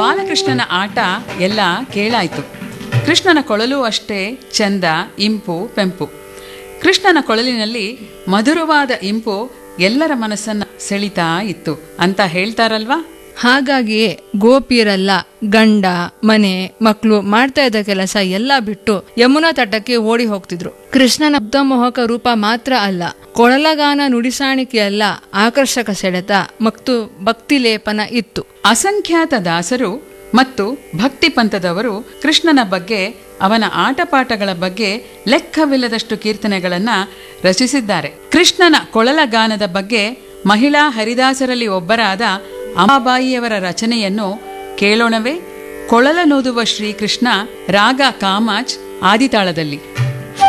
ಬಾಲಕೃಷ್ಣನ ಆಟ ಎಲ್ಲ ಕೇಳಾಯ್ತು ಕೃಷ್ಣನ ಕೊಳಲು ಅಷ್ಟೇ ಚಂದ ಇಂಪು ಪೆಂಪು ಕೃಷ್ಣನ ಕೊಳಲಿನಲ್ಲಿ ಮಧುರವಾದ ಇಂಪು ಎಲ್ಲರ ಮನಸ್ಸನ್ನ ಸೆಳಿತಾ ಇತ್ತು ಅಂತ ಹೇಳ್ತಾರಲ್ವಾ ಹಾಗಾಗಿಯೇ ಗೋಪಿಯರೆಲ್ಲ ಗಂಡ ಮನೆ ಮಕ್ಕಳು ಮಾಡ್ತಾ ಇದ್ದ ಕೆಲಸ ಎಲ್ಲ ಬಿಟ್ಟು ಯಮುನಾ ತಟಕ್ಕೆ ಓಡಿ ಹೋಗ್ತಿದ್ರು ಕೃಷ್ಣನ ಮೋಹಕ ರೂಪ ಮಾತ್ರ ಅಲ್ಲ ಕೊಳಲಗಾನ ನುಡಿಸಾಣಿಕೆಯಲ್ಲ ಆಕರ್ಷಕ ಸೆಳೆತ ಮತ್ತು ಭಕ್ತಿ ಲೇಪನ ಇತ್ತು ಅಸಂಖ್ಯಾತ ದಾಸರು ಮತ್ತು ಭಕ್ತಿ ಪಂಥದವರು ಕೃಷ್ಣನ ಬಗ್ಗೆ ಅವನ ಆಟಪಾಠಗಳ ಬಗ್ಗೆ ಲೆಕ್ಕವಿಲ್ಲದಷ್ಟು ಕೀರ್ತನೆಗಳನ್ನ ರಚಿಸಿದ್ದಾರೆ ಕೃಷ್ಣನ ಕೊಳಲ ಗಾನದ ಬಗ್ಗೆ ಮಹಿಳಾ ಹರಿದಾಸರಲ್ಲಿ ಒಬ್ಬರಾದ ಅಮಾಬಾಯಿಯವರ ರಚನೆಯನ್ನು ಕೇಳೋಣವೇ ಕೊಳಲನೋದುವ ಶ್ರೀಕೃಷ್ಣ ರಾಗ ಕಾಮಾಚ್ ಆದಿತಾಳದಲ್ಲಿ